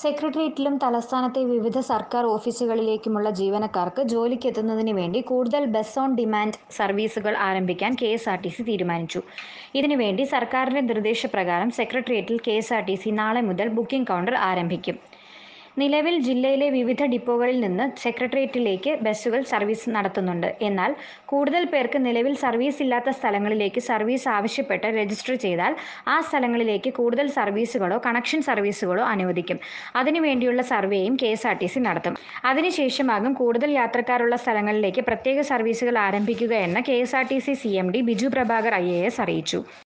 സെക്രട്ടേറിയറ്റിലും തലസ്ഥാനത്തെ വിവിധ സർക്കാർ ഓഫീസുകളിലേക്കുമുള്ള ജീവനക്കാർക്ക് ജോലിക്കെത്തുന്നതിന് വേണ്ടി കൂടുതൽ ബസ് ഓൺ ഡിമാൻഡ് സർവീസുകൾ ആരംഭിക്കാൻ K S R T C തീരുമാനിച്ചു ഇതിനുവേണ്ടി സർക്കാരിന്റെ നിർദ്ദേശപ്രകാരം സെക്രട്ടേറിയറ്റിൽ K S R T C നാളെ മുതൽ ബുക്കിംഗ് കൗണ്ടർ ആരംഭിക്കും നിലവിൽ ജില്ലയിലെ വിവിധ ഡിപ്പോകളിൽ നിന്ന് സെക്രട്ടേറിയറ്റിലേക്ക് ബസ്സുകൾ സർവീസ് നടത്തുന്നുണ്ട് എന്നാൽ കൂടുതൽ പേർക്ക് നിലവിൽ സർവീസ് ഇല്ലാത്ത സ്ഥലങ്ങളിലേക്ക് സർവീസ് ആവശ്യപ്പെട്ട് രജിസ്റ്റർ ചെയ്താൽ ആ സ്ഥലങ്ങളിലേക്ക് കൂടുതൽ സർവീസുകളോ കണക്ഷൻ സർവീസുകളോ അനുവദിക്കും അതിനുവേണ്ടിയുള്ള സർവേയും K S R T C നടത്തും അതിനുശേഷമാകും കൂടുതൽ യാത്രക്കാരുള്ള സ്ഥലങ്ങളിലേക്ക് പ്രത്യേക സർവീസുകൾ ആരംഭിക്കുക എന്ന് K S R T C C M D Biju Prabhakar I A S അറിയിച്ചു